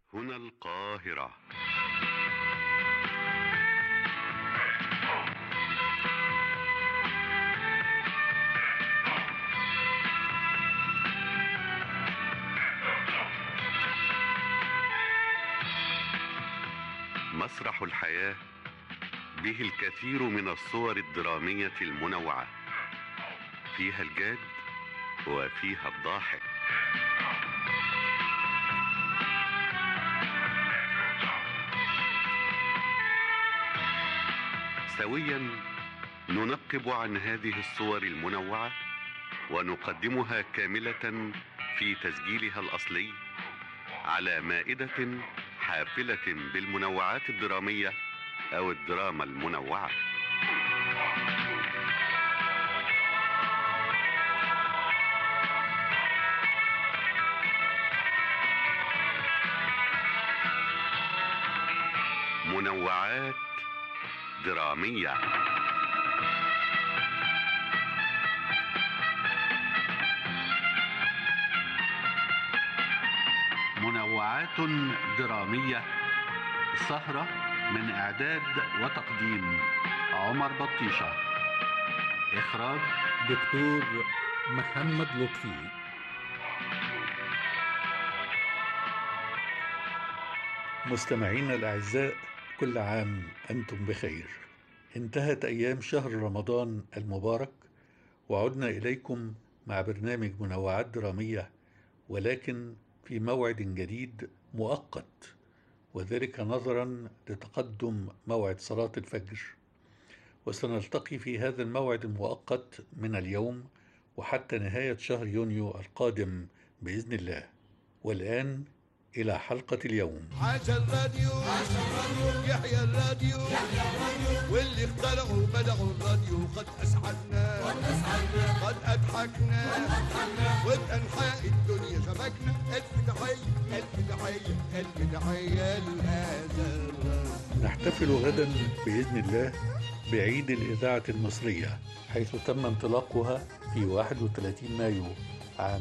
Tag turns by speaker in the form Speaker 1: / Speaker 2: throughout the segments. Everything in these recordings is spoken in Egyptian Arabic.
Speaker 1: هنا القاهرة مسرح الحياة به الكثير من الصور الدرامية المنوعة فيها الجاد وفيها الضاحك سويا ننقب عن هذه الصور المنوعة ونقدمها كاملة في تسجيلها الأصلي على مائدة حافلة بالمنوعات الدرامية أو الدراما المنوعة منوعات درامية منوعات درامية سهرة من إعداد وتقديم عمر بطيشة إخراج
Speaker 2: دكتور محمد لطفي مستمعينا الأعزاء كل عام أنتم بخير انتهت أيام شهر رمضان المبارك وعدنا إليكم مع برنامج منوعات درامية ولكن في موعد جديد مؤقت وذلك نظرا لتقدم موعد صلاة الفجر وسنلتقي في هذا الموعد المؤقت من اليوم وحتى نهاية شهر يونيو القادم بإذن الله والآن إلى حلقة اليوم
Speaker 3: عاش الراديو عاش الراديو يحيى الراديو يحيى الراديو واللي اخترعوا بدعوا الراديو قد اسعدنا قد اسعدنا قد اضحكنا قد اضحكنا وبانحاء الدنيا شبكنا الف تحيه الف تحيه الف تحيه لهذا الراديو
Speaker 2: نحتفل غدا بإذن الله بعيد الإذاعة المصرية حيث تم انطلاقها في 31 مايو عام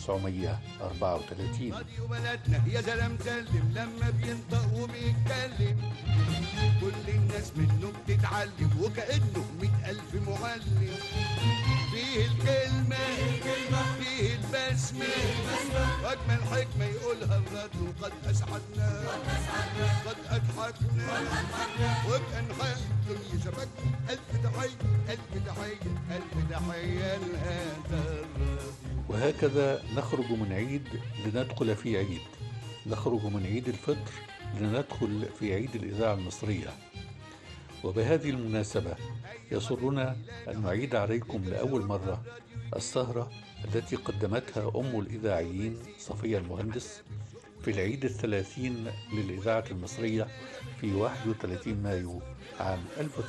Speaker 2: 1934
Speaker 3: راديو بلدنا يا سلام سلم لما بينطق وبيتكلم كل الناس منه بتتعلم وكأنه مئة ألف معلم فيه الكلمة فيه البسمة وأجمل حكمة يقولها الراديو قد أسعدنا قد أضحكنا وبأنحاء الدنيا شبكنا ألف تحية ألف تحية ألف تحية لهذا الراديو
Speaker 2: وهكذا نخرج من عيد لندخل في عيد نخرج من عيد الفطر لندخل في عيد الإذاعة المصرية وبهذه المناسبة يسرنا أن نعيد عليكم لأول مرة السهرة التي قدمتها أم الإذاعيين صفية المهندس في العيد الثلاثين للإذاعة المصرية في 31 مايو عام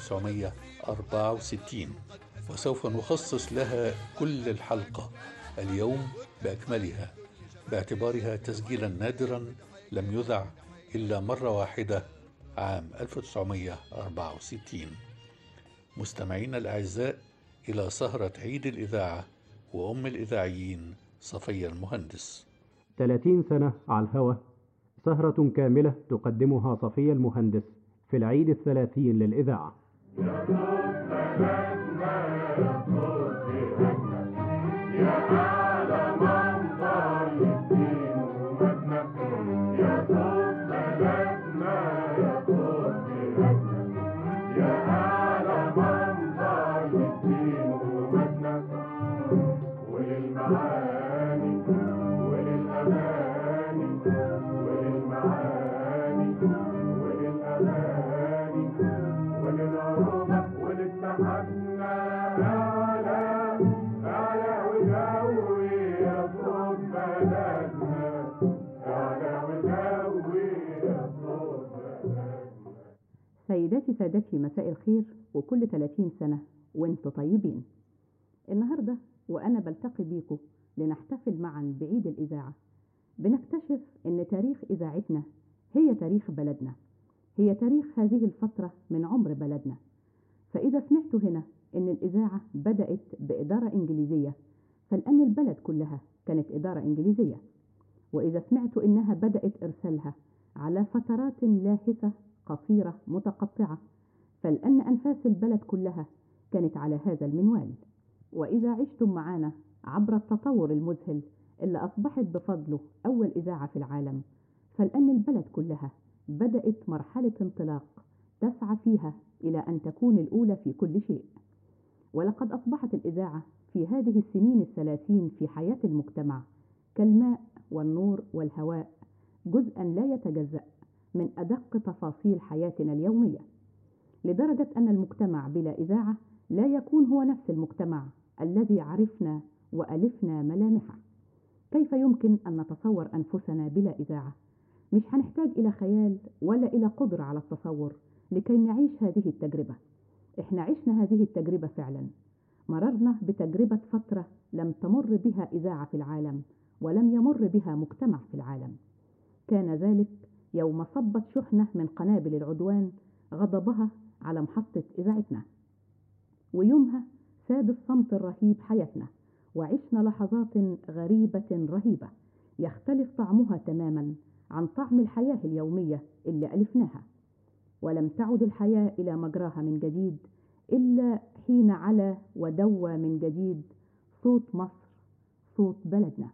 Speaker 2: 1964 وسوف نخصص لها كل الحلقة اليوم بأكملها باعتبارها تسجيلا نادرا لم يذع إلا مرة واحدة عام 1964 مستمعينا الأعزاء إلى سهرة عيد الإذاعة وأم الإذاعيين صفية المهندس
Speaker 4: 30 سنة على الهوى سهرة كاملة تقدمها صفية المهندس في العيد الثلاثين للإذاعة
Speaker 5: سيداتي سادتي مساء الخير وكل 30 سنة وانتم طيبين النهاردة وأنا بلتقي بيكم لنحتفل معا بعيد الإذاعة بنكتشف أن تاريخ إذاعتنا هي تاريخ بلدنا هي تاريخ هذه الفترة من عمر بلدنا فإذا سمعتوا هنا أن الإذاعة بدأت بإدارة إنجليزية فالآن البلد كلها كانت إدارة إنجليزية وإذا سمعتوا إنها بدأت إرسالها على فترات لاهثة قصيرة متقطعة فلأن أنفاس البلد كلها كانت على هذا المنوال وإذا عشتم معنا عبر التطور المذهل اللي أصبحت بفضله أول إذاعة في العالم فلأن البلد كلها بدأت مرحلة انطلاق تسعى فيها إلى أن تكون الأولى في كل شيء ولقد أصبحت الإذاعة في هذه السنين الثلاثين في حياة المجتمع كالماء والنور والهواء جزءا لا يتجزأ من أدق تفاصيل حياتنا اليومية لدرجة أن المجتمع بلا إذاعة لا يكون هو نفس المجتمع الذي عرفنا وألفنا ملامحه كيف يمكن أن نتصور أنفسنا بلا إذاعة؟ مش هنحتاج إلى خيال ولا إلى قدرة على التصور لكي نعيش هذه التجربة إحنا عشنا هذه التجربة فعلا مررنا بتجربة فترة لم تمر بها إذاعة في العالم ولم يمر بها مجتمع في العالم كان ذلك يوم صبت شحنة من قنابل العدوان غضبها على محطة إذاعتنا ويومها ساد الصمت الرهيب حياتنا وعشنا لحظات غريبة رهيبة يختلف طعمها تماما عن طعم الحياة اليومية اللي ألفناها ولم تعد الحياة إلى مجراها من جديد إلا حين علا ودوى من جديد صوت مصر صوت بلدنا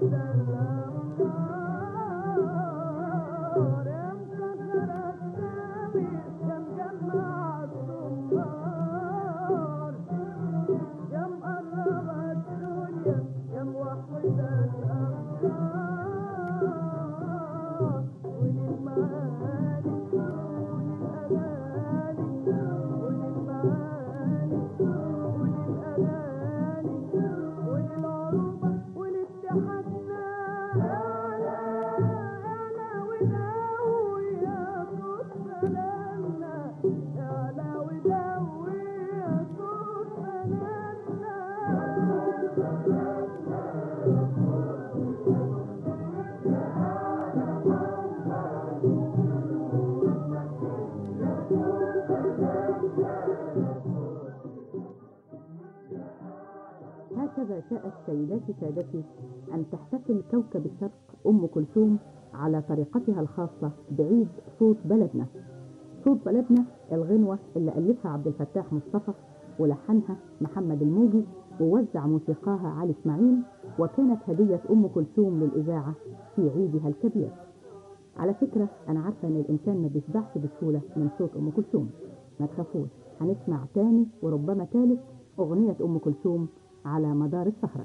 Speaker 5: هكذا شاءت سيداتي سادتي أن تحتفل كوكب الشرق أم كلثوم على طريقتها الخاصة بعيد صوت بلدنا صوت بلدنا الغنوة اللي ألفها عبد الفتاح مصطفى ولحنها محمد الموجي ووزع موسيقاها علي إسماعيل وكانت هدية أم كلثوم للإذاعة في عيدها الكبير على فكرة أنا عارفة إن الإنسان ما بيشبعش بسهولة من صوت أم كلثوم ما تخافوش هنسمع تاني وربما تالت أغنية أم كلثوم على مدار السهرة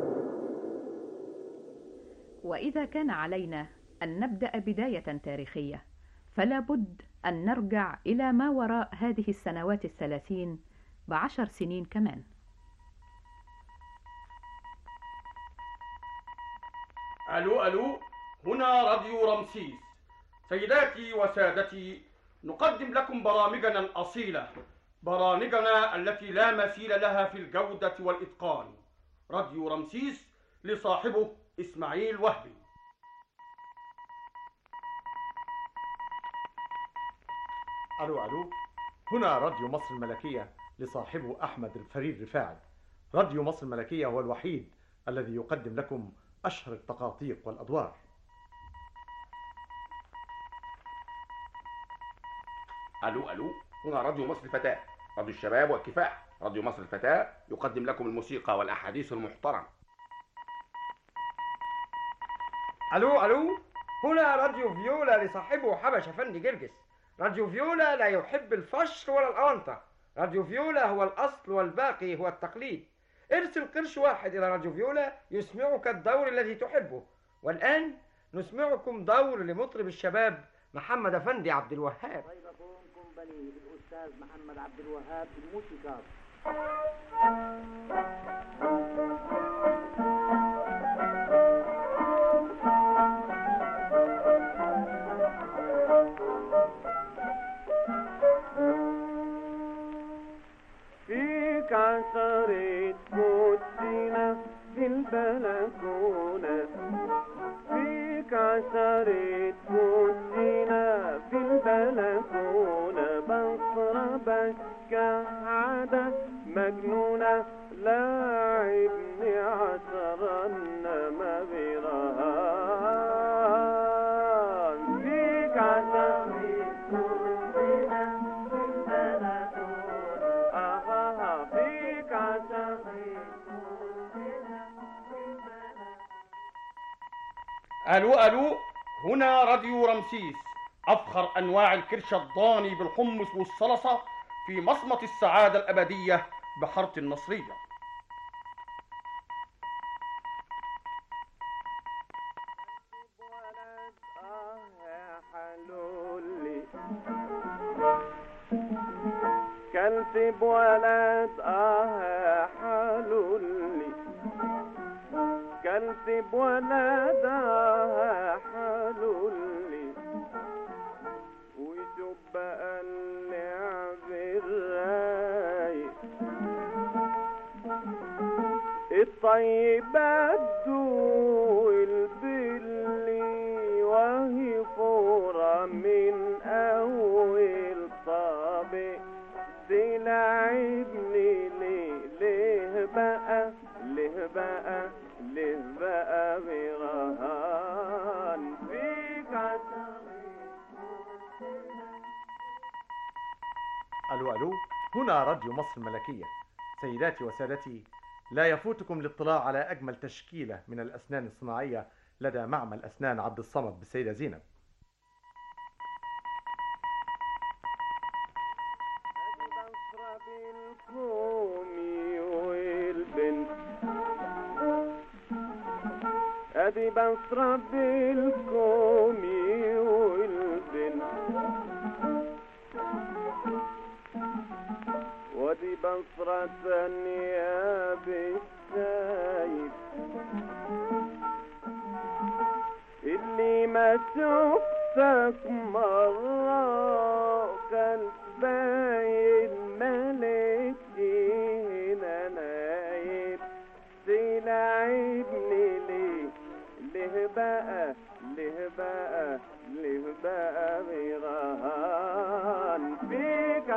Speaker 5: وإذا كان علينا أن نبدأ بداية تاريخية فلا بد أن نرجع إلى ما وراء هذه السنوات الثلاثين بعشر سنين كمان
Speaker 6: ألو ألو هنا راديو رمسيس سيداتي وسادتي نقدم لكم برامجنا الأصيلة برامجنا التي لا مثيل لها في الجودة والإتقان راديو رمسيس لصاحبه إسماعيل وهبي
Speaker 7: ألو ألو هنا راديو مصر الملكية لصاحبه أحمد الفريد رفاعي راديو مصر الملكية هو الوحيد الذي يقدم لكم أشهر التقاطيق والأدوار
Speaker 8: الو الو هنا راديو مصر الفتاة راديو الشباب والكفاح راديو مصر الفتاة يقدم لكم الموسيقى والأحاديث المحترمة
Speaker 9: الو الو هنا راديو فيولا لصاحبه حبش افندي جرجس راديو فيولا لا يحب الفشر ولا الاونطه راديو فيولا هو الاصل والباقي هو التقليد ارسل قرش واحد الى راديو فيولا يسمعك الدور الذي تحبه والان نسمعكم دور لمطرب الشباب محمد افندي عبد الوهاب
Speaker 10: كومباني للأستاذ محمد عبد الوهاب الموسيقار
Speaker 11: فيك عثرة كوتشينة في البلكونة فيك عثرة كوتشينة في البلكونة بصربك كعادة مجنونة لاعبني عشرنا ما برهان فيك عثرة كوتشينة في البلكونة آها فيك عثرة
Speaker 6: ألو ألو هنا راديو رمسيس أفخر أنواع الكرش الضاني بالحمص والصلصة في مصمت السعادة الأبدية بحارة النصرية
Speaker 11: حلولي كلت بولد اه حلولي كلت بولد اه حلولي وشوف بقى اللعب الرايق الطيبات دول باللي وهي فورة من أول طابق تلعبني ليه ليه بقى ليه بقى ليه بقى برهان فيك
Speaker 7: ألو ألو هنا راديو مصر الملكية سيداتي وسادتي لا يفوتكم الاطلاع على أجمل تشكيلة من الأسنان الصناعية لدى معمل أسنان عبد الصمد بالسيدة زينب
Speaker 11: الكومي والبنت ادي بصرة بالكومي والبنت ودي بصرة ثانية بالسايب اللي ما شفتك مرة كان باين ملكي هنا نايم تلعبني ليه ليه بقى ليه بقى ليه بقى غيران فيك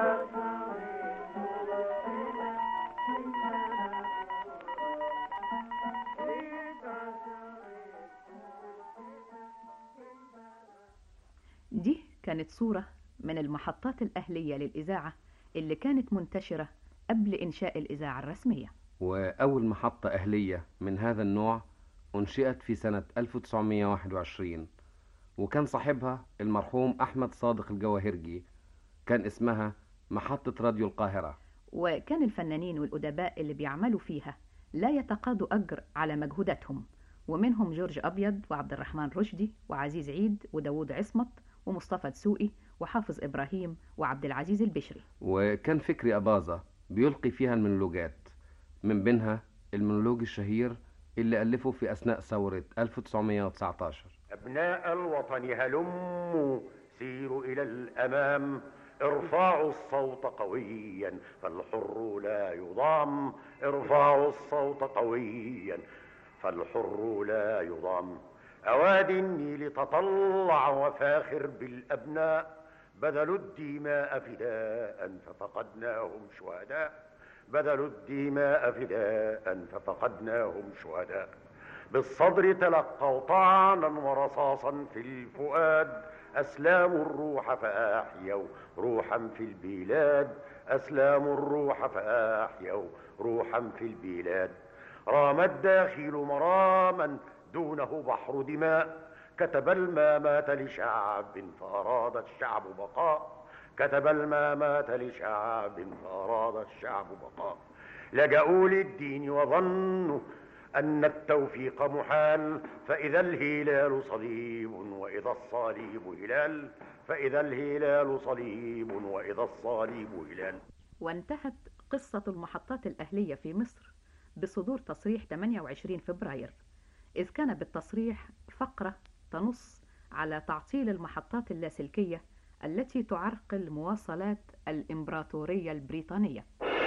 Speaker 5: دي كانت صورة من المحطات الأهلية للإذاعة اللي كانت منتشرة قبل إنشاء الإذاعة الرسمية
Speaker 12: وأول محطة أهلية من هذا النوع أنشئت في سنة 1921 وكان صاحبها المرحوم أحمد صادق الجواهرجي كان اسمها محطة راديو القاهرة
Speaker 5: وكان الفنانين والأدباء اللي بيعملوا فيها لا يتقاضوا أجر على مجهوداتهم ومنهم جورج أبيض وعبد الرحمن رشدي وعزيز عيد وداوود عصمت ومصطفى دسوقي وحافظ إبراهيم وعبد العزيز البشري
Speaker 12: وكان فكري أباظة بيلقي فيها المونولوجات من بينها المونولوج الشهير اللي ألفه في أثناء ثورة 1919
Speaker 13: أبناء الوطن هلموا سيروا إلى الأمام ارفعوا الصوت قويا فالحر لا يضام ارفعوا الصوت قويا فالحر لا يضام أوادي النيل تطلع وفاخر بالأبناء بذلوا الدماء فداء ففقدناهم شهداء بذلوا الدماء فداء ففقدناهم شهداء بالصدر تلقوا طعنا ورصاصا في الفؤاد أسلاموا الروح فأحيوا روحا في البلاد أسلاموا الروح فأحيوا روحا في البلاد رام الداخل مراما دونه بحر دماء كتب المامات لشعب فأراد الشعب بقاء كتب المامات لشعب فأراد الشعب بقاء لجأوا للدين وظنوا أن التوفيق محال فإذا الهلال صليب وإذا الصليب هلال فإذا الهلال صليب وإذا الصليب هلال
Speaker 5: وانتهت قصة المحطات الأهلية في مصر بصدور تصريح 28 فبراير إذ كان بالتصريح فقرة تنص على تعطيل المحطات اللاسلكية التي تعرقل مواصلات الإمبراطورية البريطانية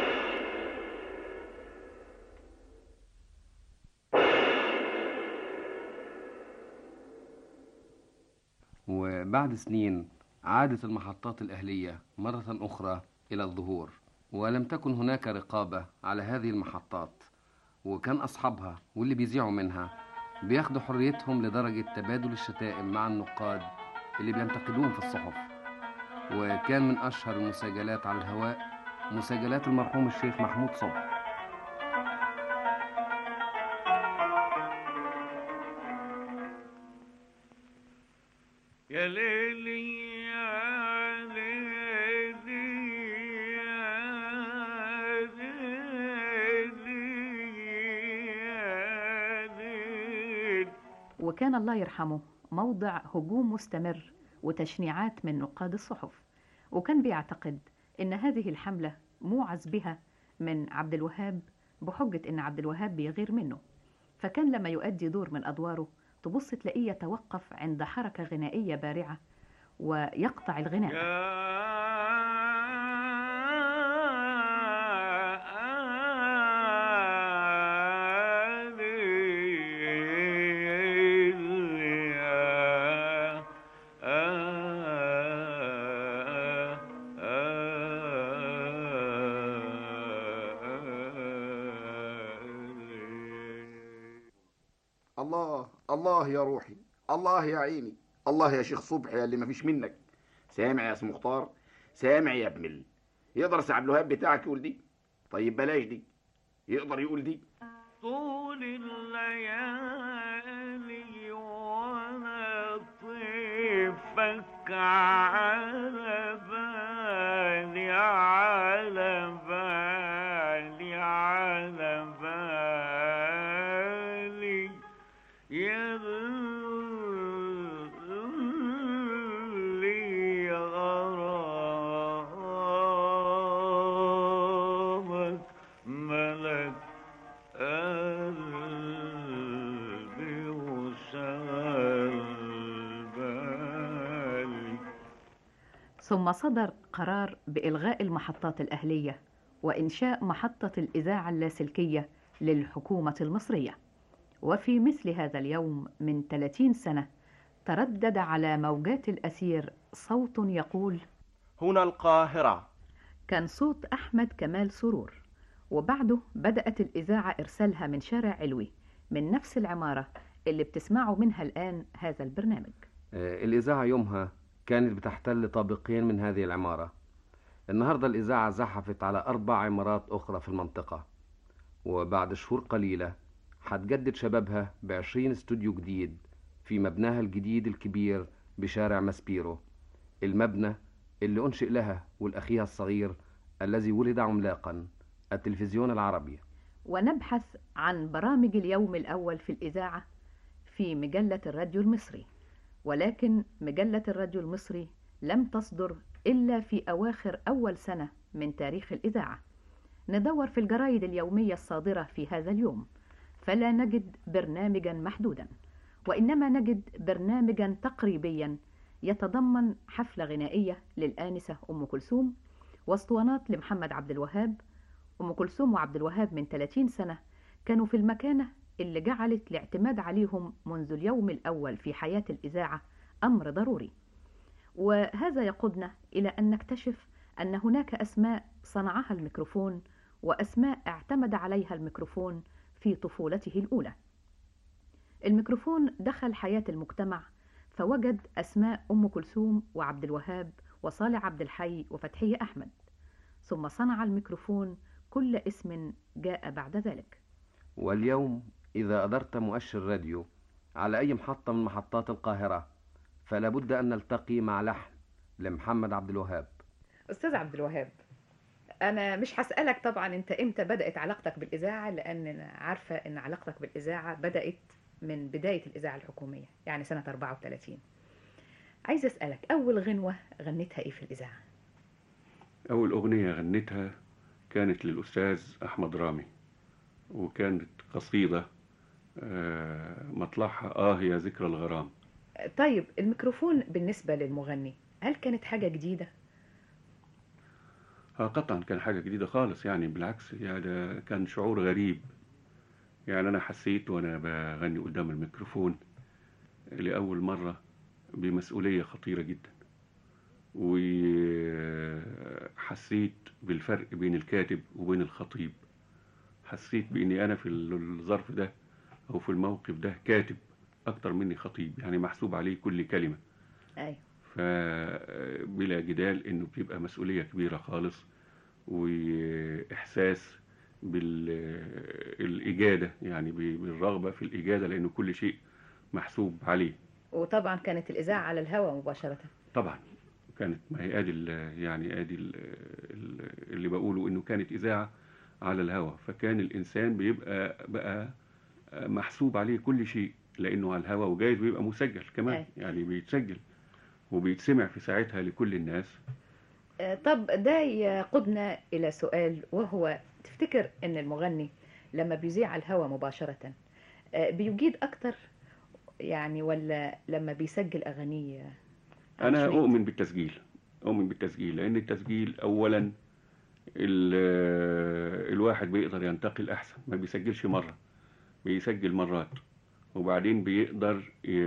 Speaker 12: وبعد سنين عادت المحطات الأهلية مرة أخرى إلى الظهور ولم تكن هناك رقابة على هذه المحطات وكان أصحابها واللي بيذيعوا منها بياخدوا حريتهم لدرجة تبادل الشتائم مع النقاد اللي بينتقدوهم في الصحف وكان من أشهر المساجلات على الهواء مساجلات المرحوم الشيخ محمود صبحي
Speaker 11: يا ليلي يا ليلي يا ليلي يا ليلي
Speaker 5: وكان الله يرحمه موضع هجوم مستمر وتشنيعات من نقاد الصحف وكان بيعتقد ان هذه الحملة موعز بها من عبد الوهاب بحجة ان عبد الوهاب بيغير منه فكان لما يؤدي دور من ادواره تبص تلاقيه يتوقف عند حركة غنائية بارعة ويقطع الغناء
Speaker 8: الله الله يا روحي الله يا عيني الله يا شيخ صبحي يا اللي مفيش منك سامع يا اسم مختار سامع يا ابن ال... يقدر سي عبد الوهاب بتاعك يقول دي طيب بلاش دي يقدر يقول دي
Speaker 11: طول الليالي وانا طيفك على بالي على بالي على بالي يا اللي غرامك ملك قلبي وشغل بالي
Speaker 5: ثم صدر قرار بإلغاء المحطات الأهلية وإنشاء محطة الإذاعة اللاسلكية للحكومة المصرية وفي مثل هذا اليوم من 30 سنة تردد على موجات الأثير صوت يقول
Speaker 14: هنا القاهرة
Speaker 5: كان صوت أحمد كمال سرور وبعده بدأت الإذاعة إرسالها من شارع علوي من نفس العمارة اللي بتسمعوا منها الآن هذا البرنامج
Speaker 12: آه، الإذاعة يومها كانت بتحتل طابقين من هذه العمارة النهاردة الإذاعة زحفت على أربع عمارات أخرى في المنطقة وبعد شهور قليلة هتجدد شبابها بعشرين استوديو جديد في مبناها الجديد الكبير بشارع ماسبيرو المبنى اللي أنشئ لها والأخيها الصغير الذي ولد عملاقا التلفزيون العربي
Speaker 5: ونبحث عن برامج اليوم الأول في الإذاعة في مجلة الراديو المصري ولكن مجلة الراديو المصري لم تصدر إلا في أواخر أول سنة من تاريخ الإذاعة ندور في الجرايد اليومية الصادرة في هذا اليوم فلا نجد برنامجا محدودا وإنما نجد برنامجا تقريبيا يتضمن حفلة غنائية للآنسة أم كلثوم واسطوانات لمحمد عبد الوهاب أم كلثوم وعبد الوهاب من 30 سنة كانوا في المكانة اللي جعلت الاعتماد عليهم منذ اليوم الأول في حياة الإذاعة أمر ضروري وهذا يقودنا إلى أن نكتشف أن هناك أسماء صنعها الميكروفون وأسماء اعتمد عليها الميكروفون في طفولته الأولى الميكروفون دخل حياة المجتمع فوجد أسماء أم كلثوم وعبد الوهاب وصالح عبد الحي وفتحية أحمد ثم صنع الميكروفون كل اسم جاء بعد ذلك
Speaker 12: واليوم إذا أدرت مؤشر راديو على أي محطة من محطات القاهرة فلا بد أن نلتقي مع لحن لمحمد عبد الوهاب
Speaker 5: أستاذ عبد الوهاب أنا مش هسألك طبعا أنت إمتى بدأت علاقتك بالإذاعة لأن أنا عارفة أن علاقتك بالإذاعة بدأت من بداية الإذاعة الحكومية يعني سنة 34 عايز أسألك أول غنوة غنيتها إيه في الإذاعة؟
Speaker 15: أول أغنية غنيتها كانت للأستاذ أحمد رامي وكانت قصيدة آه، مطلعها آه يا ذكرى الغرام
Speaker 5: طيب الميكروفون بالنسبة للمغني هل كانت حاجة جديدة؟
Speaker 15: آه قطعا كان حاجة جديدة خالص يعني بالعكس يعني ده كان شعور غريب يعني أنا حسيت وأنا بغني قدام الميكروفون لأول مرة بمسؤولية خطيرة جدا وحسيت بالفرق بين الكاتب وبين الخطيب حسيت بإني أنا في الظرف ده أو في الموقف ده كاتب أكتر مني خطيب يعني محسوب عليه كل كلمة
Speaker 5: أيوة
Speaker 15: فبلا جدال إنه بيبقى مسؤولية كبيرة خالص وإحساس بالإجادة يعني بالرغبة في الإجادة لأنه كل شيء محسوب عليه
Speaker 5: وطبعا كانت الإذاعة على الهواء مباشرة
Speaker 15: طبعا كانت ما هي ادي ال- يعني ادي ال- ال- اللي بقوله انه كانت اذاعه على الهوا فكان الانسان بيبقى بقى محسوب عليه كل شيء لانه على الهوا وجايز بيبقى مسجل كمان
Speaker 5: أي.
Speaker 15: يعني بيتسجل وبيتسمع في ساعتها لكل الناس
Speaker 5: آه، طب ده يقودنا إلى سؤال وهو تفتكر أن المغني لما بيذيع على الهواء مباشرة آه، بيجيد أكتر يعني ولا لما بيسجل أغانيه
Speaker 15: انا اؤمن بالتسجيل اؤمن بالتسجيل لان التسجيل اولا ال- الواحد بيقدر ينتقل احسن ما بيسجلش مره بيسجل مرات وبعدين بيقدر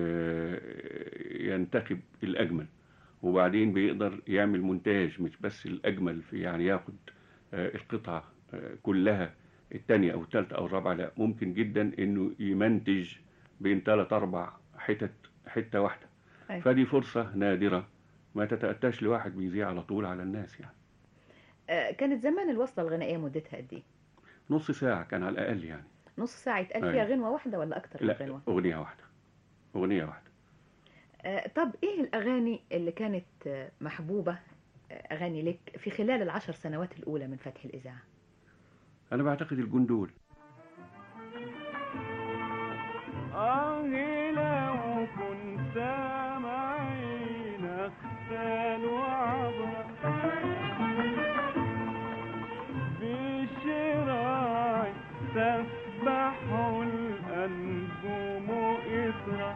Speaker 15: ي- ينتخب الاجمل وبعدين بيقدر يعمل مونتاج مش بس الاجمل في يعني ياخد آه، القطعه آه، كلها التانية او التالتة او الرابعة لا ممكن جدا انه يمنتج بين ثلاث اربع حتت حتة واحدة
Speaker 5: أيوة.
Speaker 15: فدي فرصة نادرة ما تتأتاش لواحد بيذيع على طول على الناس يعني
Speaker 5: آه، كانت زمان الوصلة الغنائية مدتها قد إيه؟
Speaker 15: نص ساعة كان على الأقل يعني
Speaker 5: نص ساعة يتقال
Speaker 15: أيوة.
Speaker 5: فيها غنوة واحدة ولا أكتر من
Speaker 15: لا
Speaker 5: غنوة؟
Speaker 15: أغنية واحدة أغنية واحدة
Speaker 5: آه، طب إيه الأغاني اللي كانت آه، محبوبة آه، أغاني لك في خلال العشر سنوات الأولى من فتح الإذاعة؟
Speaker 15: أنا بعتقد الجندول
Speaker 11: آه لو كنت معي نختال وعبر بشراعي تسبح الأنجم إثرا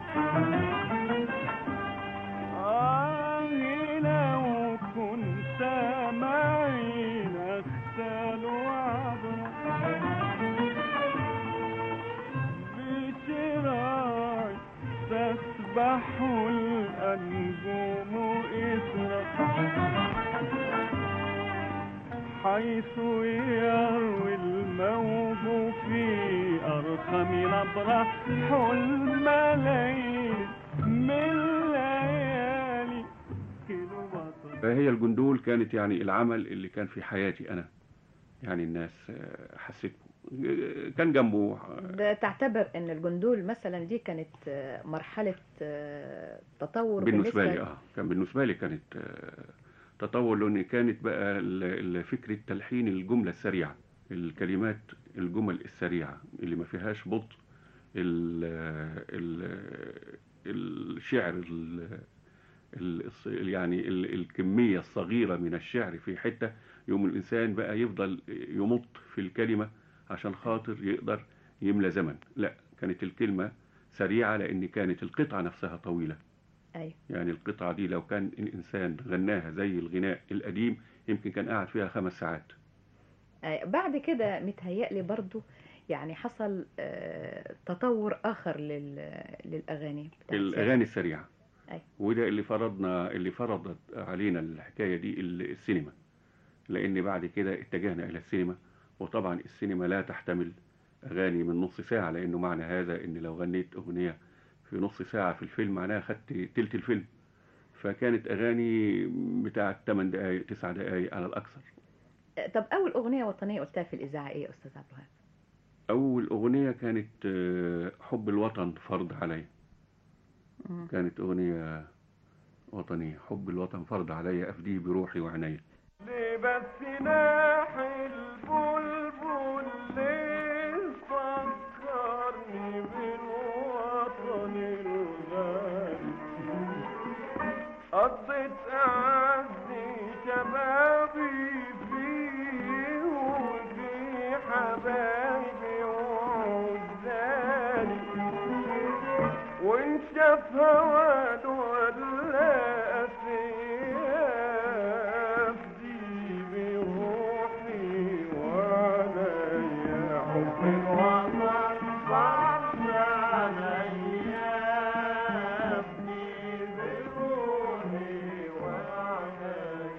Speaker 11: آه لو كنت معي نختال وعبر بشراعي تسبح الأنجم إثرا حيث يروي الموج في أرخم نبرة حلم ليل من ليالي كيلومتر
Speaker 15: فهي الجندول كانت يعني العمل اللي كان في حياتي أنا يعني الناس آه، حسيت آه، كان جنبه
Speaker 5: ده تعتبر ان الجندول مثلا دي كانت آه، مرحلة آه، تطور
Speaker 15: بالنسبة لي اه كان بالنسبة لي كانت آه، تطور لأن كانت بقى ال- ال- فكرة تلحين الجملة السريعة الكلمات الجمل السريعة اللي ما فيهاش بطء ال ال الشعر ال ال الص- يعني ال- الكمية الصغيرة من الشعر في حتة يوم الإنسان بقى يفضل يمط في الكلمة عشان خاطر يقدر يملى زمن لا كانت الكلمة سريعة لأن كانت القطعة نفسها طويلة
Speaker 5: أيوة.
Speaker 15: يعني القطعة دي لو كان الإنسان غناها زي الغناء القديم يمكن كان قاعد فيها خمس ساعات
Speaker 5: آه، بعد كده متهيألي برضو يعني حصل آه، تطور آخر لل- للأغاني بتاعت
Speaker 15: الأغاني السريعة
Speaker 5: أي.
Speaker 15: وده اللي فرضنا اللي فرضت علينا الحكاية دي ال- السينما لأن بعد كده اتجهنا إلى السينما وطبعا السينما لا تحتمل أغاني من نص ساعة لأنه معنى هذا إن لو غنيت أغنية في نص ساعة في الفيلم معناها خدت تلت الفيلم فكانت أغاني بتاعت 8 دقايق 9 دقايق على الأكثر
Speaker 5: آه، طب أول أغنية وطنية قلتها في الإذاعة إيه يا أستاذ عبد الوهاب؟
Speaker 15: أول أغنية كانت آه، حب الوطن فرض عليا
Speaker 5: مم.
Speaker 15: كانت أغنية وطنية حب الوطن فرض عليا أفديه بروحي وعينيا
Speaker 11: ليه بس ناح البلبل ليه فكرني بالوطن الغالي قضيت أعزي شبابي فيه وفي حبايبي وعزالي وإن شاف هواد ولا أسياف دي بروحي وعليا حب الوطن صعب عليا أبدي بروحي وعليا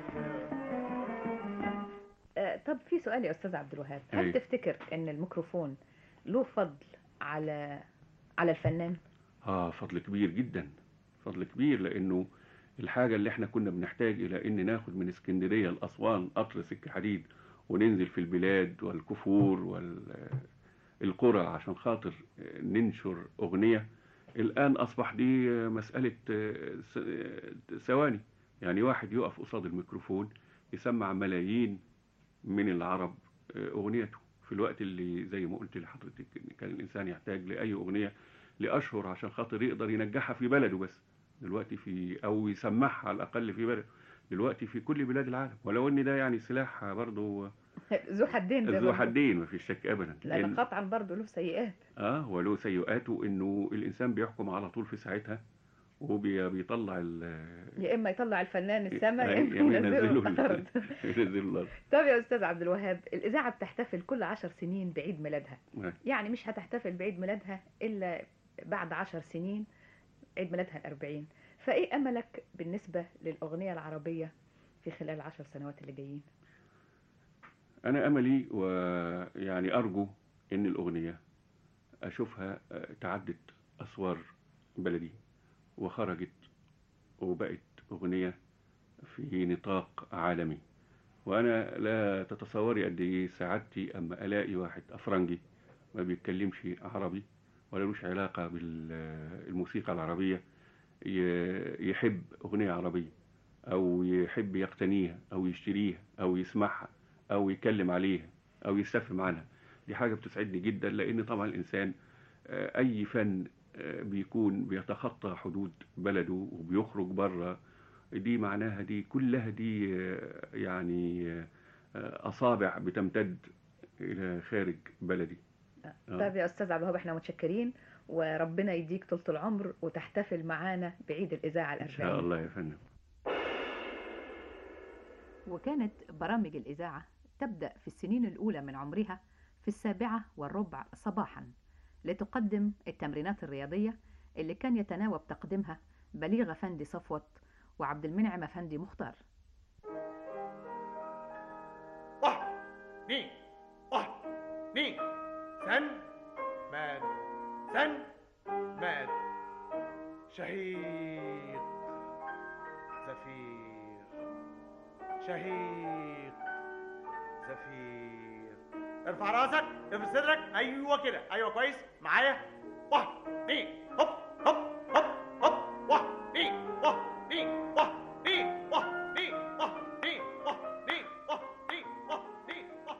Speaker 5: آه، طب في سؤال يا أستاذ عبد الوهاب هل
Speaker 15: أي.
Speaker 5: تفتكر إن الميكروفون له فضل على على الفنان؟
Speaker 15: آه فضل كبير جدا فضل كبير لأنه الحاجة اللي احنا كنا بنحتاج إلى إن ناخد من اسكندرية لأسوان قطر سكة حديد وننزل في البلاد والكفور والقرى عشان خاطر ننشر أغنية الآن أصبح دي مسألة س- ثواني يعني واحد يقف قصاد الميكروفون يسمع ملايين من العرب أغنيته في الوقت اللي زي ما قلت لحضرتك إن كان الإنسان يحتاج لأي أغنية لأشهر عشان خاطر يقدر ينجحها في بلده بس دلوقتي في أو يسمعها على الأقل في بلده دلوقتي في كل بلاد العالم ولو إن ده يعني سلاح برضه
Speaker 5: ذو حدين زي ما
Speaker 15: ذو
Speaker 5: بيقولوا.
Speaker 15: حدين ما فيش شك أبدا
Speaker 5: لأن
Speaker 15: لأن-
Speaker 5: قطعا برضه له سيئات
Speaker 15: اه ولو سيئاته انه الانسان بيحكم على طول في ساعتها وبيطلع ال
Speaker 5: يا إما يطلع الفنان السما يا
Speaker 15: يا
Speaker 5: إما
Speaker 15: إما
Speaker 5: ينزله
Speaker 15: ينزله
Speaker 5: الأرض
Speaker 15: ينزله الارض
Speaker 5: طب يا أستاذ عبد الوهاب الإذاعة بتحتفل كل عشر سنين بعيد ميلادها
Speaker 15: آه.
Speaker 5: يعني مش هتحتفل بعيد ميلادها إلا بعد عشر سنين عيد ميلادها الأربعين فإيه أملك بالنسبة للأغنية العربية في خلال العشر سنوات اللي جايين
Speaker 15: انا املي ويعني ارجو ان الاغنيه اشوفها آه، تعدت اسوار بلدي وخرجت وبقت اغنيه في نطاق عالمي وانا لا تتصوري قد ايه سعادتي اما الاقي واحد افرنجي ما بيتكلمش عربي ولا لوش علاقه بالموسيقى العربيه ي- يحب اغنيه عربيه او يحب يقتنيها او يشتريها او يسمعها او يتكلم عليها او يستفهم عنها دي حاجه بتسعدني جدا لان طبعا الانسان آه، اي فن آه، بيكون بيتخطى حدود بلده وبيخرج بره دي معناها دي كلها دي آه، يعني آه، اصابع بتمتد الى خارج بلدي آه.
Speaker 16: طيب يا استاذ عبد الوهاب احنا متشكرين وربنا يديك طولة العمر وتحتفل معانا بعيد الاذاعه
Speaker 15: ان
Speaker 16: الاربعين
Speaker 15: شاء الله يا فندم
Speaker 5: وكانت برامج الإذاعة تبدأ في السنين الأولى من عمرها في السابعة والربع صباحا لتقدم التمرينات الرياضية اللي كان يتناوب تقديمها بليغ أفندي صفوت وعبد المنعم أفندي مختار
Speaker 17: اثنين واحد اثنين سن ماد سن ماد شهيق زفير شهيق زفير ارفع راسك افرد صدرك ايوه كده ايوه كويس معايا واحد اثنين هوب هوب هوب هوب واحد اثنين واحد اثنين واحد اثنين واحد اثنين واحد اثنين واحد اثنين واحد اثنين واحد اثنين واحد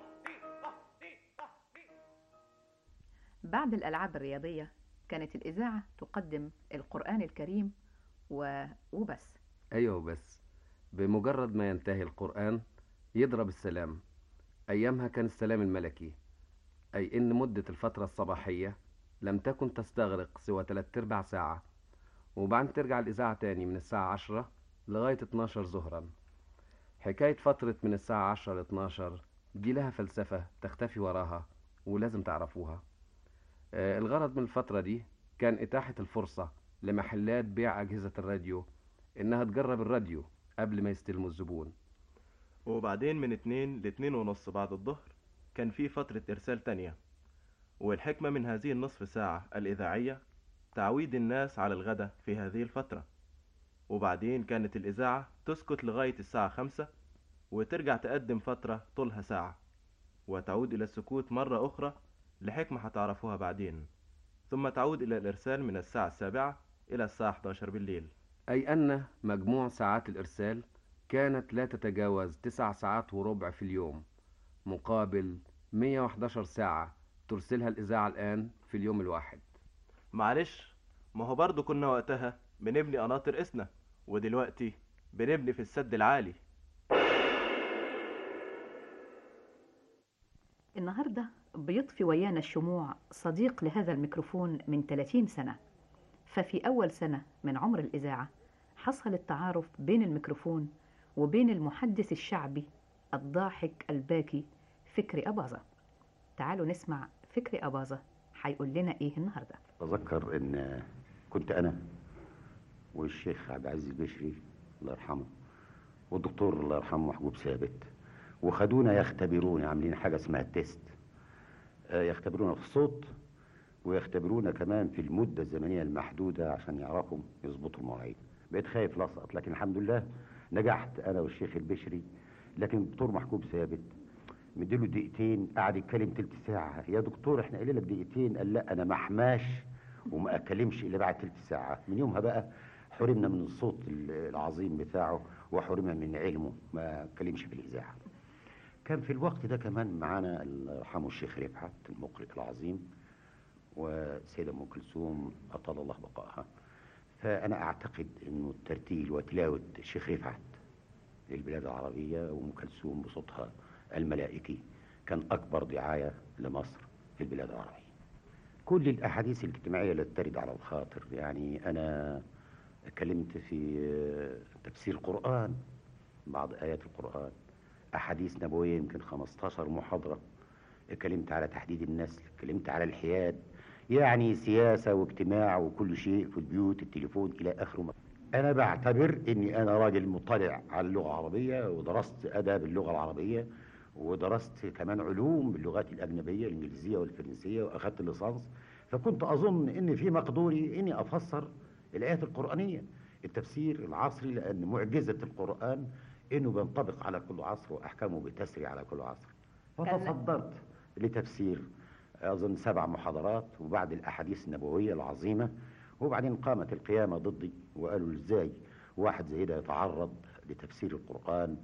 Speaker 5: بعد الألعاب الرياضية كانت الإذاعة تقدم القرآن الكريم و... وبس
Speaker 12: أيوه بس بمجرد ما ينتهي القرآن يضرب السلام أيامها كان السلام الملكي أي إن مدة الفترة الصباحية لم تكن تستغرق سوى تلات أرباع ساعة وبعدين ترجع الإذاعة تاني من الساعة عشرة لغاية 12 ظهرا حكاية فترة من الساعة عشرة ل 12 دي لها فلسفة تختفي وراها ولازم تعرفوها آه، الغرض من الفترة دي كان إتاحة الفرصة لمحلات بيع أجهزة الراديو إنها تجرب الراديو قبل ما يستلموا الزبون
Speaker 14: وبعدين من اتنين لاتنين ونص بعد الظهر كان في فترة إرسال تانية والحكمة من هذه النصف ساعة الإذاعية تعويد الناس على الغداء في هذه الفترة وبعدين كانت الإذاعة تسكت لغاية الساعة خمسة وترجع تقدم فترة طولها ساعة وتعود إلى السكوت مرة أخرى لحكمة هتعرفوها بعدين ثم تعود إلى الإرسال من الساعة السابعة إلى الساعة 11 بالليل
Speaker 12: أي أن مجموع ساعات الإرسال كانت لا تتجاوز تسع ساعات وربع في اليوم مقابل 111 ساعة ترسلها الإذاعة الآن في اليوم الواحد
Speaker 14: معلش ما هو برضه كنا وقتها بنبني قناطر إسنا ودلوقتي بنبني في السد العالي
Speaker 5: النهاردة بيطفي ويانا الشموع صديق لهذا الميكروفون من 30 سنة ففي أول سنة من عمر الإذاعة حصل التعارف بين الميكروفون وبين المحدث الشعبي الضاحك الباكي فكري أباظة تعالوا نسمع فكري أباظة هيقول لنا إيه النهاردة
Speaker 18: أتذكر إن كنت أنا والشيخ عبد العزيز البشري الله يرحمه والدكتور الله يرحمه محجوب ثابت وخدونا يختبرونا عاملين حاجة اسمها التيست آه، يختبرونا في الصوت ويختبرونا كمان في المدة الزمنية المحدودة عشان يعرفوا يظبطوا المواعيد بقيت خايف لا اسقط لكن الحمد لله نجحت أنا والشيخ البشري لكن الدكتور محجوب ثابت مديله دقيقتين قعد يتكلم تلت ساعة يا دكتور احنا قايلين لك دقيقتين قال لا أنا محماش وما أتكلمش إلا بعد تلت ساعة من يومها بقى حرمنا من الصوت العظيم بتاعه وحرمنا من علمه ما اتكلمش في الإذاعة كان في الوقت ده كمان معانا الله يرحمه الشيخ رفعت المقرئ العظيم والسيدة أم كلثوم أطال الله بقائها فأنا أعتقد إنه الترتيل وتلاوة الشيخ رفعت للبلاد العربية وأم كلثوم بصوتها الملائكي كان أكبر دعاية لمصر في البلاد العربية كل الأحاديث الاجتماعية التي ترد على الخاطر يعني أنا اتكلمت في تفسير القرآن بعض آيات القرآن أحاديث نبوية يمكن 15 محاضرة اتكلمت على تحديد النسل اتكلمت على الحياد يعني سياسة واجتماع وكل شيء في البيوت التليفون إلى آخره أنا بعتبر إني أنا راجل مطلع على اللغة العربية ودرست أدب اللغة العربية ودرست كمان علوم باللغات الأجنبية الإنجليزية والفرنسية وأخذت الليسانس فكنت أظن إن في مقدوري إني أفسر الآيات القرآنية التفسير العصري لأن معجزة القرآن انه بينطبق على كل عصر واحكامه بتسري على كل عصر
Speaker 16: كان-
Speaker 18: فتصدرت لتفسير اظن سبع محاضرات وبعد الاحاديث النبويه العظيمه وبعدين قامت القيامه ضدي وقالوا ازاي واحد زي ده يتعرض لتفسير القران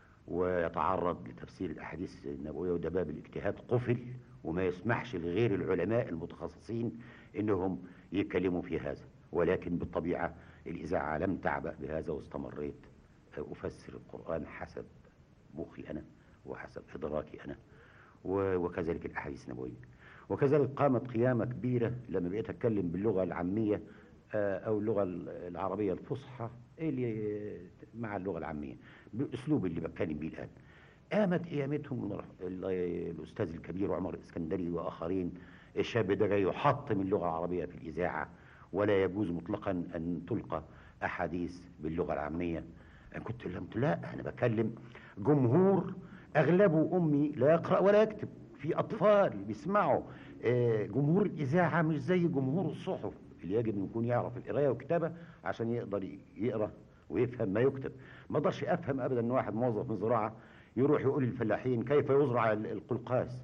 Speaker 18: ويتعرض لتفسير الاحاديث النبويه وده باب الاجتهاد قفل وما يسمحش لغير العلماء المتخصصين انهم يتكلموا في هذا ولكن بالطبيعه الاذاعه لم تعبأ بهذا واستمريت افسر القران حسب مخي انا وحسب ادراكي انا و- وكذلك الاحاديث النبويه وكذلك قامت قيامه كبيره لما بقيت اتكلم باللغه العاميه آه، او اللغه العربيه الفصحى اللي مع اللغه العاميه بالاسلوب اللي بتكلم بيه الان قامت قيامتهم من ال- الاستاذ الكبير عمر الاسكندري واخرين الشاب ده جاي يحطم اللغه العربيه في الاذاعه ولا يجوز مطلقا ان تلقى احاديث باللغه العاميه أنا كنت قلت لا انا بكلم جمهور اغلبه امي لا يقرا ولا يكتب في اطفال بيسمعوا آه، جمهور الاذاعه مش زي جمهور الصحف اللي يجب ان يكون يعرف القرايه والكتابه عشان يقدر ي- يقرا ويفهم ما يكتب ما اقدرش افهم ابدا ان واحد موظف من زراعه يروح يقول للفلاحين كيف يزرع ال- القلقاس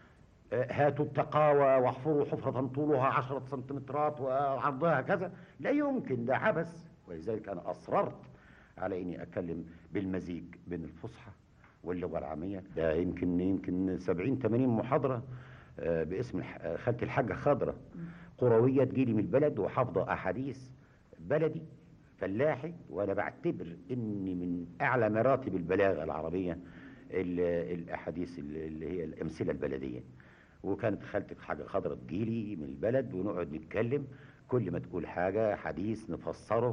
Speaker 18: آه، هاتوا التقاوى واحفروا حفرة طولها عشرة سنتيمترات وعرضها كذا لا يمكن ده عبث ولذلك أنا أصررت على إني أتكلم بالمزيج بين الفصحى واللغة العامية ده يمكن يمكن 70 80 محاضرة آه، باسم الح- آه، خالة الحاجة خضرة قروية تجيلي من البلد وحافظة أحاديث بلدي فلاحي وأنا بعتبر إني من أعلى مراتب البلاغة العربية ال- الأحاديث اللي اللي هي الأمثلة البلدية وكانت خالتك حاجة خضرة تجيلي من البلد ونقعد نتكلم كل ما تقول حاجة حديث نفسره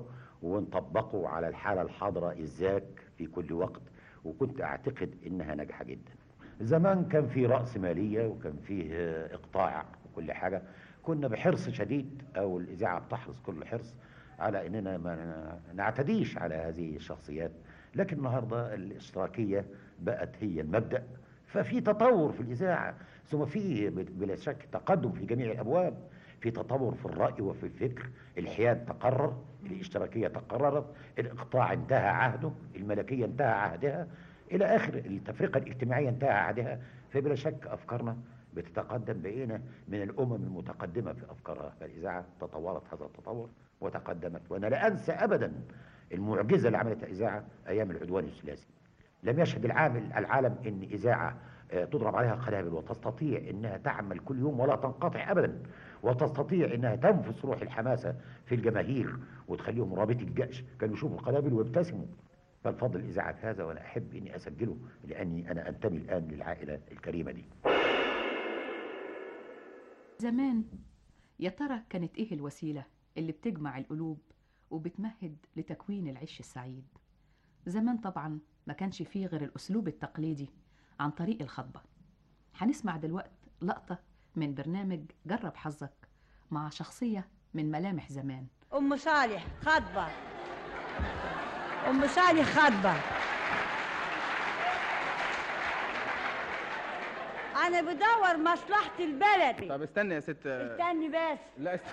Speaker 18: ونطبقه على الحالة الحاضرة إزاك في كل وقت وكنت أعتقد إنها ناجحة جدا زمان كان في رأس مالية وكان فيه آه، إقطاع وكل حاجة كنا بحرص شديد أو الإذاعة بتحرص كل حرص على إننا ما نعتديش على هذه الشخصيات لكن النهاردة الاشتراكية بقت هي المبدأ ففي تطور في الإذاعة ثم في بلا شك تقدم في جميع الأبواب في تطور في الرأي وفي الفكر الحياد تقرر الاشتراكية تقررت الإقطاع انتهى عهده الملكية انتهى عهدها إلى آخر التفرقة الاجتماعية انتهى عهدها فبلا شك أفكارنا بتتقدم بقينا من الأمم المتقدمة في أفكارها فالإذاعة تطورت هذا التطور وتقدمت وأنا لا أنسى أبدا المعجزة اللي عملتها الإذاعة أيام العدوان الثلاثي لم يشهد العامل العالم ان اذاعه آه، تضرب عليها قنابل وتستطيع انها تعمل كل يوم ولا تنقطع ابدا وتستطيع انها تنفس روح الحماسه في الجماهير وتخليهم رابطي الجأش كانوا يشوفوا القنابل ويبتسموا فالفضل الاذاعه في هذا وانا احب اني اسجله لاني انا انتمي الان للعائله الكريمه دي
Speaker 5: زمان يا ترى كانت ايه الوسيله اللي بتجمع القلوب وبتمهد لتكوين العيش السعيد زمان طبعا ما كانش فيه غير الاسلوب التقليدي عن طريق الخطبه هنسمع دلوقت لقطه من برنامج جرب حظك مع شخصيه من ملامح زمان
Speaker 19: ام صالح خطبه ام صالح خطبه انا بدور مصلحه البلد
Speaker 20: طب استني يا ست
Speaker 19: استني بس
Speaker 20: لا است...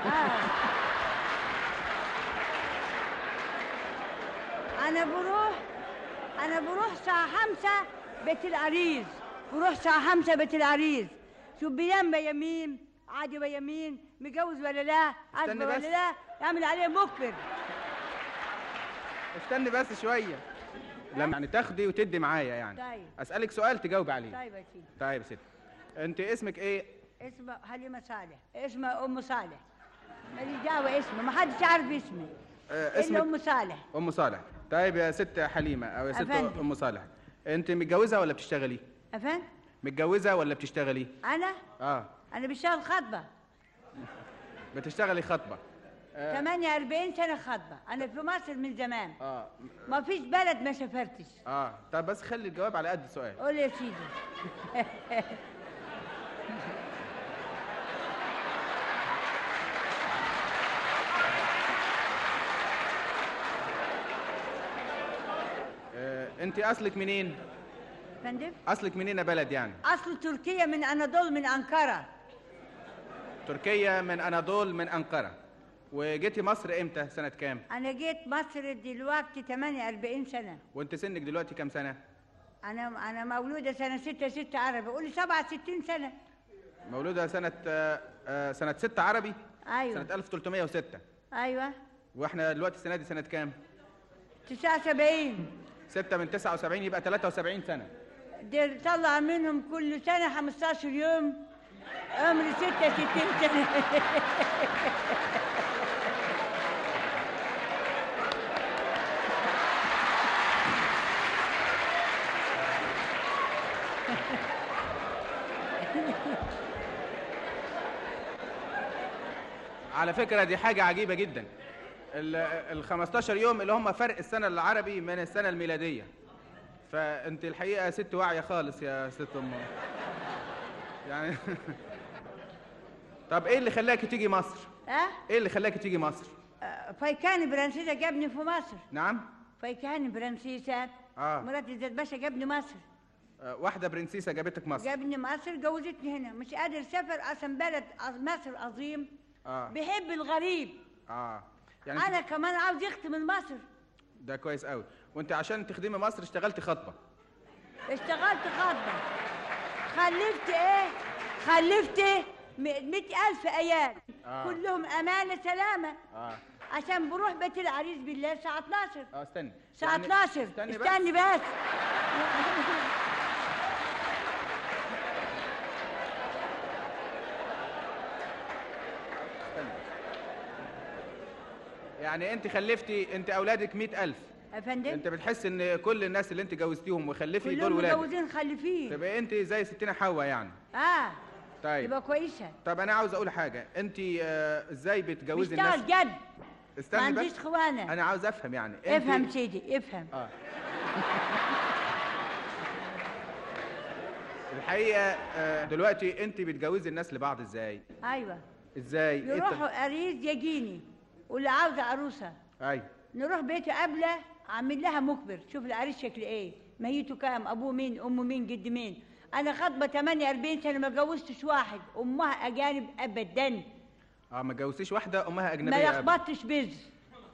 Speaker 19: انا بروح انا بروح الساعه خمسة بيت العريس بروح الساعه خمسة بيت العريس شوف بينام بيمين عادي بيمين متجوز ولا لا عازبه
Speaker 20: استني
Speaker 19: ولا
Speaker 20: بس.
Speaker 19: لا يعمل عليه مخبر
Speaker 20: استني بس شويه لما يعني تاخدي وتدي معايا يعني
Speaker 19: طيب
Speaker 20: اسالك سؤال تجاوب عليه
Speaker 19: طيب يا سيدي
Speaker 20: طيب يا ست انت اسمك ايه
Speaker 19: اسمها حليمه صالح اسمها ام صالح ماليش دعوه اسمه ما حدش يعرف اسمي
Speaker 20: آه،
Speaker 19: الا
Speaker 20: اسمك
Speaker 19: ام صالح
Speaker 20: ام صالح طيب يا ست حليمه او يا ست
Speaker 19: أفندم.
Speaker 20: ام صالح انت متجوزه ولا بتشتغلي
Speaker 19: افهم
Speaker 20: متجوزه ولا بتشتغلي
Speaker 19: انا
Speaker 20: اه
Speaker 19: انا بشتغل خطبه
Speaker 20: بتشتغلي خطبه آه.
Speaker 19: 48 سنه خطبه انا في مصر من زمان
Speaker 20: اه
Speaker 19: ما فيش بلد ما سافرتش
Speaker 20: اه طب بس خلي الجواب على قد السؤال
Speaker 19: قول يا سيدي
Speaker 20: آه. انت اصلك منين
Speaker 19: فندم
Speaker 20: اصلك منين يا بلد يعني
Speaker 19: اصل تركيا من اناضول من انقره
Speaker 20: تركيا من اناضول من انقره وجيتي مصر امتى سنه كام
Speaker 19: انا جيت مصر دلوقتي 48 سنه
Speaker 20: وانت سنك دلوقتي كام سنه
Speaker 19: انا انا مولوده سنه 6 6 عربي قولي 67 سنه
Speaker 20: مولوده سنه آه، آه، سنه 6 عربي
Speaker 19: ايوه
Speaker 20: سنه 1306
Speaker 19: ايوه
Speaker 20: واحنا دلوقتي السنه دي سنه كام
Speaker 19: 79
Speaker 20: 6 من 79 يبقى 73 سنه
Speaker 19: دي طلع منهم كل سنه 15 يوم عمري 66 سنه
Speaker 20: على فكره دي حاجه عجيبه جدا ال ال 15 يوم اللي هم فرق السنه العربي من السنه الميلاديه فانت الحقيقه ست واعيه خالص يا ست ام يعني طب ايه اللي خلاكي تيجي مصر
Speaker 19: ها
Speaker 20: ايه اللي خلاكي تيجي مصر
Speaker 19: آه، فايكاني برنسيسة جابني في مصر
Speaker 20: نعم
Speaker 19: فايكاني برنسيسة
Speaker 20: اه
Speaker 19: مرات زيد باشا جابني مصر
Speaker 20: آه، واحده برنسيسه جابتك مصر
Speaker 19: جابني مصر جوزتني هنا مش قادر اسافر اصلا بلد عظ- مصر عظيم
Speaker 20: اه
Speaker 19: بيحب الغريب
Speaker 20: اه يعني
Speaker 19: انا كمان عاوز يختم من مصر
Speaker 20: ده كويس قوي وانت عشان تخدمي مصر اشتغلتي خطبه
Speaker 19: اشتغلت خاطبة خلفت ايه خلفت مئة ألف عيال
Speaker 20: آه.
Speaker 19: كلهم أمانة سلامة
Speaker 20: اه
Speaker 19: عشان بروح بيت العريس بالله الساعة 12
Speaker 20: اه استني
Speaker 19: الساعة
Speaker 20: يعني
Speaker 19: 12
Speaker 20: استني بس.
Speaker 19: استني بس
Speaker 20: يعني انت خلفتي انت اولادك مئة ألف
Speaker 19: يا فندم
Speaker 20: انت بتحس ان كل الناس اللي انت جوزتيهم وخلفي دول
Speaker 19: كلهم
Speaker 20: ولادك
Speaker 19: متجوزين خلفين
Speaker 20: تبقى انت زي ستنا حواء يعني
Speaker 19: اه
Speaker 20: طيب
Speaker 19: يبقى كويسة
Speaker 20: طب انا عاوز اقول حاجه انت آه، ازاي بتجوزي الناس
Speaker 19: بشتغل جد ما
Speaker 20: استني
Speaker 19: عنديش
Speaker 20: بس
Speaker 19: خوانة
Speaker 20: انا عاوز افهم يعني انت
Speaker 19: افهم سيدي افهم
Speaker 20: اه الحقيقه آه، دلوقتي انت بتجوزي الناس لبعض ازاي
Speaker 19: ايوه
Speaker 20: ازاي إيه الت-
Speaker 19: يروحوا عريس يجيني واللي عاوزة عروسة
Speaker 20: ايوه
Speaker 19: نروح بيته قبله عامل لها مخبر شوف العريس شكل ايه ماهيته كام ابوه مين امه مين جد مين انا خاطبه 48 سنه ما جوزتش واحد امها اجانب ابدا
Speaker 20: اه ما جوزتيش واحده امها اجنبيه
Speaker 19: ما
Speaker 20: أبداً.
Speaker 19: لخبطتش بز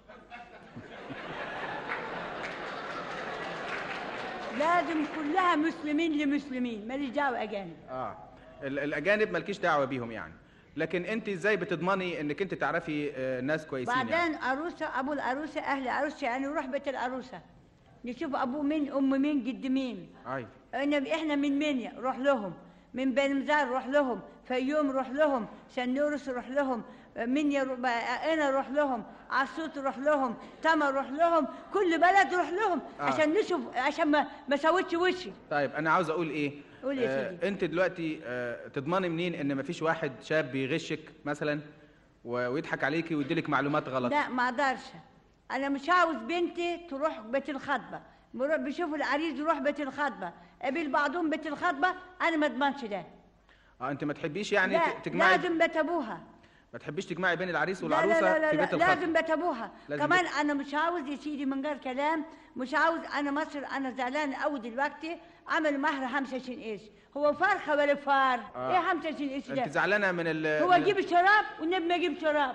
Speaker 19: لازم كلها مسلمين لمسلمين ماليش دعوه اجانب
Speaker 20: اه ال- الاجانب مالكيش دعوه بيهم يعني لكن انت ازاي بتضمني انك انت تعرفي آه، ناس كويسين يعني
Speaker 19: بعدين عروسه ابو العروسه اهل العروسه يعني نروح بيت العروسه نشوف ابوه مين امه مين جد مين
Speaker 20: ايوه
Speaker 19: انا احنا من منيا روح لهم من بني مزار روح لهم فيوم روح لهم سنورس روح لهم منيا رو- بقى انا روح لهم عسوت روح لهم تمر روح لهم كل بلد روح لهم
Speaker 20: آه.
Speaker 19: عشان نشوف عشان ما ما سوتش وشي
Speaker 20: طيب انا عاوز اقول ايه
Speaker 19: قول يا سيدي.
Speaker 20: انت دلوقتي آه تضمني منين ان مفيش واحد شاب بيغشك مثلا و- ويضحك عليكي ويديلك معلومات غلط
Speaker 19: لا ما اقدرش انا مش عاوز بنتي تروح بيت الخطبه بروح- بيشوفوا العريس يروح بيت الخطبه قابل بعضهم بيت الخطبه انا ما اضمنش ده
Speaker 20: اه انت ما تحبيش يعني
Speaker 19: لا
Speaker 20: ت- تجمعي
Speaker 19: لازم بيت ابوها
Speaker 20: ما تحبيش تجمعي بين العريس
Speaker 19: لا لا
Speaker 20: والعروسه
Speaker 19: لا لا,
Speaker 20: في
Speaker 19: لا
Speaker 20: بيت الخطبه
Speaker 19: لازم بيت ابوها
Speaker 20: لازم
Speaker 19: كمان
Speaker 20: بيت-
Speaker 19: انا مش عاوز يا سيدي من غير كلام مش عاوز انا مصر انا زعلان قوي دلوقتي عملوا مهر 25 قرش هو فرخه ولا فار
Speaker 20: آه.
Speaker 19: ايه 25 قرش ده
Speaker 20: انت زعلانه من ال
Speaker 19: هو
Speaker 20: من-
Speaker 19: يجيب الشراب والنبي ما يجيب شراب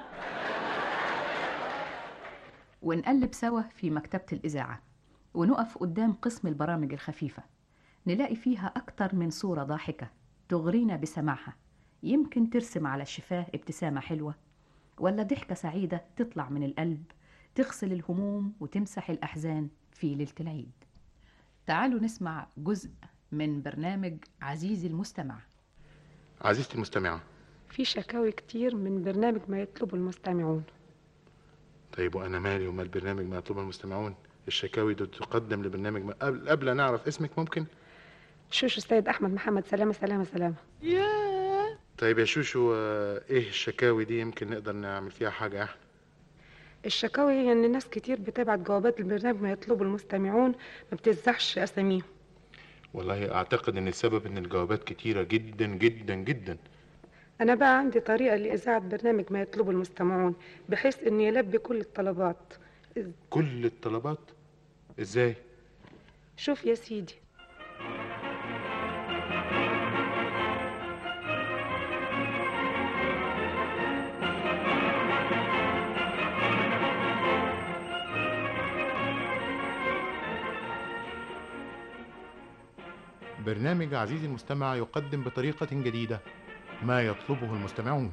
Speaker 5: ونقلب سوا في مكتبة الإذاعة ونقف قدام قسم البرامج الخفيفة نلاقي فيها أكتر من صورة ضاحكة تغرينا بسماعها يمكن ترسم على الشفاه ابتسامة حلوة ولا ضحكة سعيدة تطلع من القلب تغسل الهموم وتمسح الأحزان في ليلة العيد تعالوا نسمع جزء من برنامج عزيزي المستمع
Speaker 21: عزيزتي المستمعة
Speaker 22: في شكاوي كتير من برنامج ما يطلبه المستمعون
Speaker 21: طيب وأنا مالي ومال برنامج ما يطلبه المستمعون الشكاوي دي تقدم لبرنامج ما قبل, قبل أن أعرف اسمك ممكن
Speaker 22: شوشو السيد أحمد محمد سلامة سلامة سلامة
Speaker 21: طيب يا شوشو آه، إيه الشكاوي دي يمكن نقدر نعمل فيها حاجة إحنا
Speaker 22: الشكاوي هي إن ناس كتير بتبعت جوابات البرنامج ما يطلبه المستمعون ما بتزحش أساميهم
Speaker 21: والله أعتقد إن السبب إن الجوابات كتيرة جدا جدا جدا
Speaker 22: أنا بقى عندي طريقة لإذاعة برنامج ما يطلبه المستمعون بحيث إن يلبي كل الطلبات
Speaker 21: كل الطلبات إزاي
Speaker 22: شوف يا سيدي
Speaker 21: البرنامج عزيزي المستمع يقدم بطريقة جديدة ما يطلبه المستمعون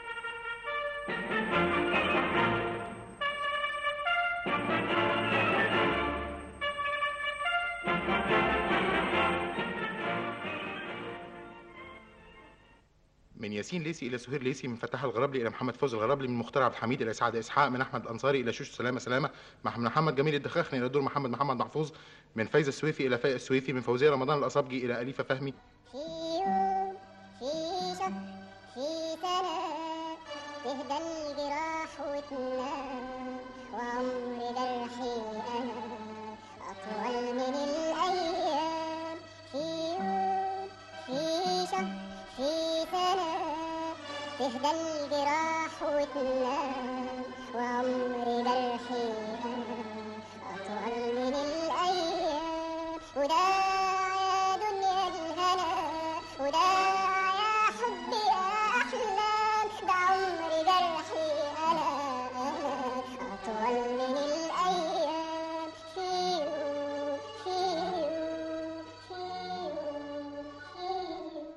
Speaker 21: من ياسين ليسي الى سهير ليسي من فتح الغرابلي الى محمد فوز الغرابلي من مختار عبد الحميد الى سعد اسحاق من احمد الانصاري الى شوشو سلامه سلامه مع محمد جميل الدخاخني الى دور محمد محمد محفوظ من فايزه السويفي الى فايق السويفي من فوزيه رمضان الاصابجي الى اليفه فهمي
Speaker 1: في يوم في شهر في سنة تهدى الجراح وتنام وعمر جرحي أنا أطول من الأيام في يوم في شهر في سنة تهدى الجراح وتنام وعمر جرحي أنا أطول من الأيام وداع يا دنيا الهنا وداع يا حبي يا أحلام ده عمر جرحي أنا أنا أطول من الأيام في يوم في يوم في يوم في يوم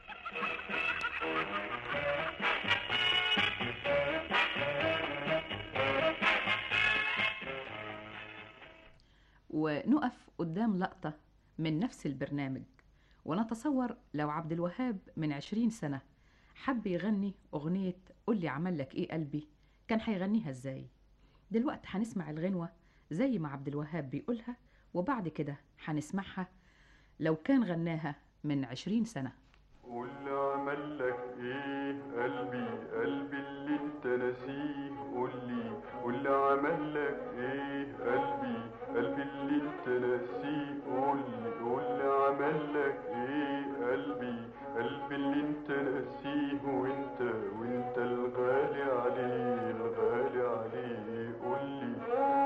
Speaker 5: ونقف قدام لقطة من نفس البرنامج ونتصور لو عبد الوهاب من عشرين سنة حب يغني أغنية قولي عمل لك إيه قلبي كان هيغنيها إزاي دلوقتي هنسمع الغنوة زي ما عبد الوهاب بيقولها وبعد كده هنسمعها لو كان غناها من عشرين سنة
Speaker 11: قول عمل لك ايه قلبي قلبي اللي انت ناسيه قول لي قول عمل لك ايه قلبي قلبي اللي انت ناسيه قول لي قول عمل لك ايه قلبي قلبي اللي انت ناسيه وانت وانت الغالي عليه الغالي عليه قول لي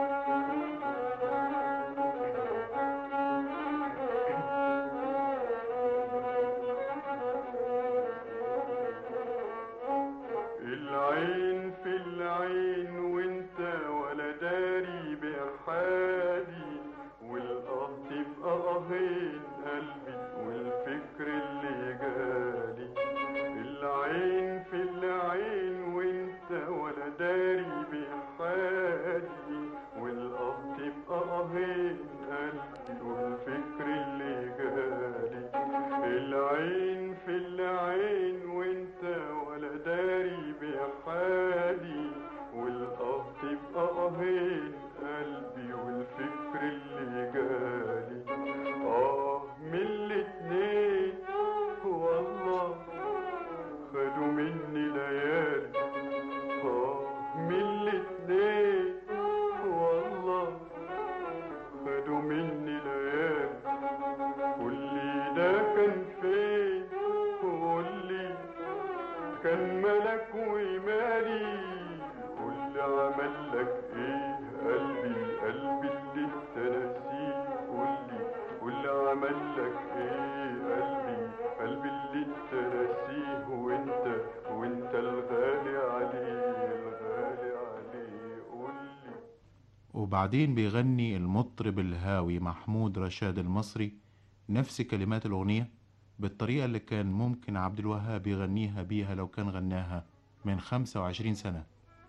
Speaker 11: العين في العين وانت ولا داري بحالي والقط يبقى قهين قلبي والفكر اللي جالي العين في العين وانت ولا داري بحالي والقط يبقى قهين قلبي والفكر اللي جالي العين في العين وانت ولا داري بحالي والقط يبقى قهين قلبي والفكر اللي جالي اه من الاتنين والله خدوا مني ليالي اه من الاتنين والله خدوا مني ليالي كل ده كان فين قولي كان ملك ومالي قول عمل لك ايه قلبي قلبي اللي انت ناسيه قولي قول عمل لك ايه قلبي قلبي اللي انت ناسيه وانت وانت الغالي عليه الغالي عليه قولي
Speaker 21: وبعدين بيغني المطرب الهاوي محمود رشاد المصري نفس كلمات الأغنية بالطريقة اللي كان ممكن عبد الوهاب يغنيها بيها لو كان غناها من 25 سنة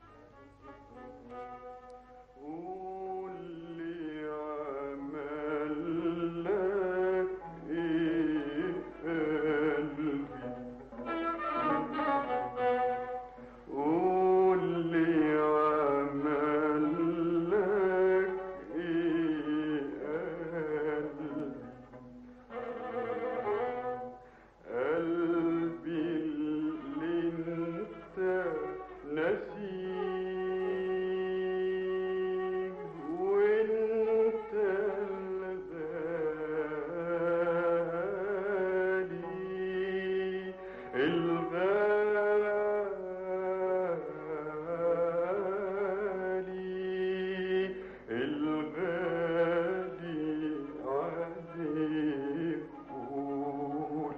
Speaker 11: قول لي عمل لك ايه قلبي قلبي اللي انت نسيه وانت الغالي الغالي الغالي عليك قول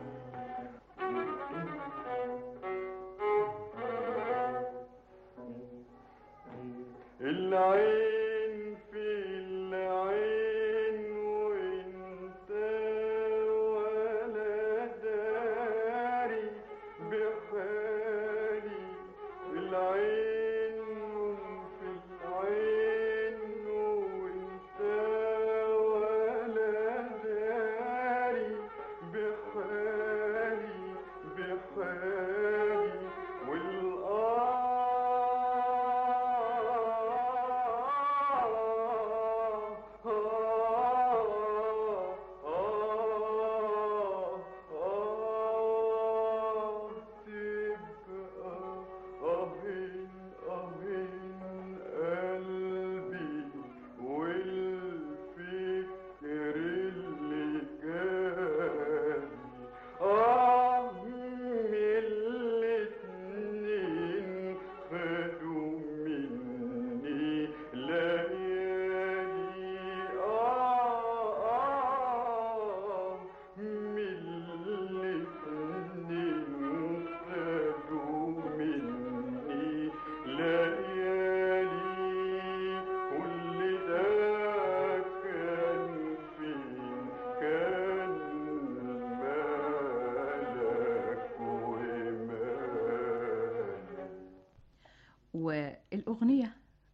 Speaker 11: العين في العين وانت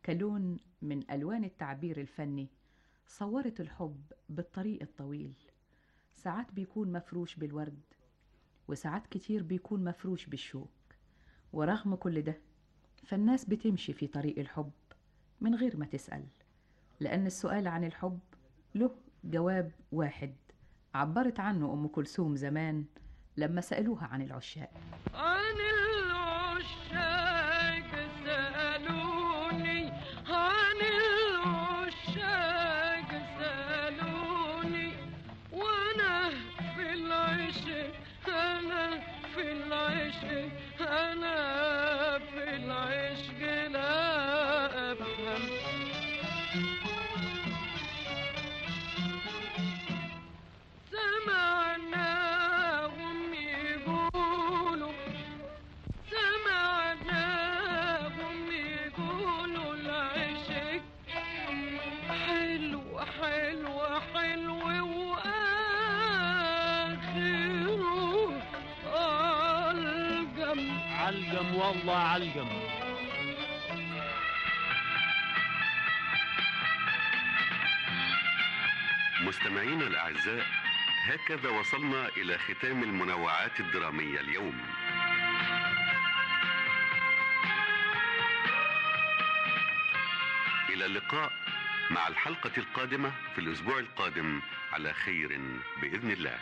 Speaker 5: كلون من ألوان التعبير الفني صورت الحب بالطريق الطويل ساعات بيكون مفروش بالورد وساعات كتير بيكون مفروش بالشوك ورغم كل ده فالناس بتمشي في طريق الحب من غير ما تسأل لأن السؤال عن الحب له جواب واحد عبرت عنه أم كلثوم زمان لما سألوها عن العشاق
Speaker 2: عن العشاق سألوني عن العشاق سألوني وأنا في العشق أنا في العشق أنا في العشق لا أفهم سمعناهم يقولوا سمعناهم يقولوا العشق حلو حلو حلو وآخره ألقم
Speaker 3: علقم والله علقم
Speaker 23: مستمعينا الأعزاء هكذا وصلنا إلى ختام المنوعات الدرامية اليوم إلى اللقاء مع الحلقة القادمة في الأسبوع القادم على خير بإذن الله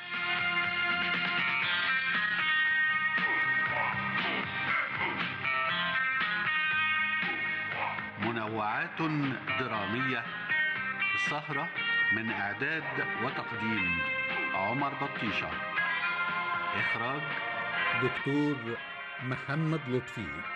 Speaker 24: منوعات درامية السهرة من إعداد وتقديم عمر بطيشة إخراج
Speaker 25: دكتور محمد لطفي